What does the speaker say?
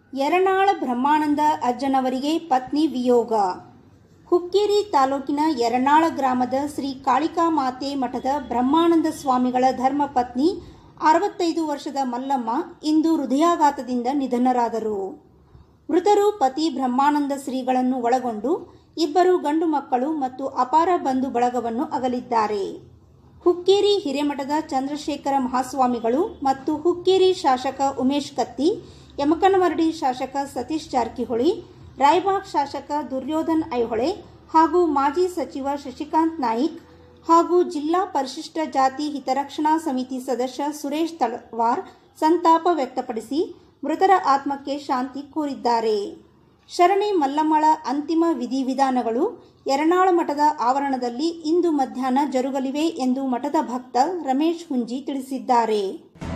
ಯರನಾಳ ಬ್ರಹ್ಮಾನಂದ ಅಜ್ಜನವರಿಗೆ ಪತ್ನಿ ವಿಯೋಗ ಹುಕ್ಕೇರಿ ತಾಲೂಕಿನ ಯರನಾಳ ಗ್ರಾಮದ ಶ್ರೀ ಕಾಳಿಕಾ ಮಾತೆ ಮಠದ ಬ್ರಹ್ಮಾನಂದ ಸ್ವಾಮಿಗಳ ಧರ್ಮಪತ್ನಿ ಅರವತ್ತೈದು ವರ್ಷದ ಮಲ್ಲಮ್ಮ ಇಂದು ಹೃದಯಾಘಾತದಿಂದ ನಿಧನರಾದರು ಮೃತರು ಪತಿ ಬ್ರಹ್ಮಾನಂದ ಶ್ರೀಗಳನ್ನು ಒಳಗೊಂಡು ಇಬ್ಬರು ಗಂಡು ಮಕ್ಕಳು ಮತ್ತು ಅಪಾರ ಬಂಧು ಬಳಗವನ್ನು ಅಗಲಿದ್ದಾರೆ ಹುಕ್ಕೇರಿ ಹಿರೇಮಠದ ಚಂದ್ರಶೇಖರ ಮಹಾಸ್ವಾಮಿಗಳು ಮತ್ತು ಹುಕ್ಕೇರಿ ಶಾಸಕ ಉಮೇಶ್ ಕತ್ತಿ ಯಮಕನಮರಡಿ ಶಾಸಕ ಸತೀಶ್ ಜಾರಕಿಹೊಳಿ ರಾಯಬಾಗ್ ಶಾಸಕ ದುರ್ಯೋಧನ್ ಐಹೊಳೆ ಹಾಗೂ ಮಾಜಿ ಸಚಿವ ಶಶಿಕಾಂತ್ ನಾಯಿಕ್ ಹಾಗೂ ಜಿಲ್ಲಾ ಪರಿಶಿಷ್ಟ ಜಾತಿ ಹಿತರಕ್ಷಣಾ ಸಮಿತಿ ಸದಸ್ಯ ಸುರೇಶ್ ತಳವಾರ್ ಸಂತಾಪ ವ್ಯಕ್ತಪಡಿಸಿ ಮೃತರ ಆತ್ಮಕ್ಕೆ ಶಾಂತಿ ಕೋರಿದ್ದಾರೆ ಶರಣೆ ಮಲ್ಲಮ್ಮಳ ಅಂತಿಮ ವಿಧಿವಿಧಾನಗಳು ಯರನಾಳ ಮಠದ ಆವರಣದಲ್ಲಿ ಇಂದು ಮಧ್ಯಾಹ್ನ ಜರುಗಲಿವೆ ಎಂದು ಮಠದ ಭಕ್ತ ರಮೇಶ್ ಹುಂಜಿ ತಿಳಿಸಿದ್ದಾರೆ